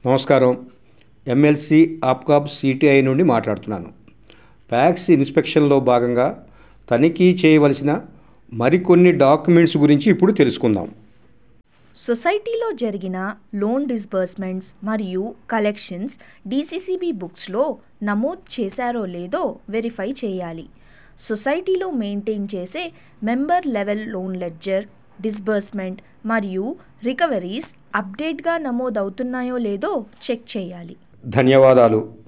నమస్కారం MLC APCOB CTI నుండి మాట్లాడుతున్నాను ట్యాక్స్ ఇన్స్పెక్షన్లో భాగంగా తనిఖీ చేయవలసిన మరికొన్ని డాక్యుమెంట్స్ గురించి ఇప్పుడు తెలుసుకుందాం సొసైటీలో జరిగిన లోన్ డిస్బర్స్మెంట్స్ మరియు కలెక్షన్స్ డీసీసీబీ బుక్స్లో నమోదు చేశారో లేదో వెరిఫై చేయాలి సొసైటీలో మెయింటైన్ చేసే member level loan ledger disbursement మరియు రికవరీస్ అప్డేట్గా నమోదవుతున్నాయో లేదో చెక్ చేయాలి ధన్యవాదాలు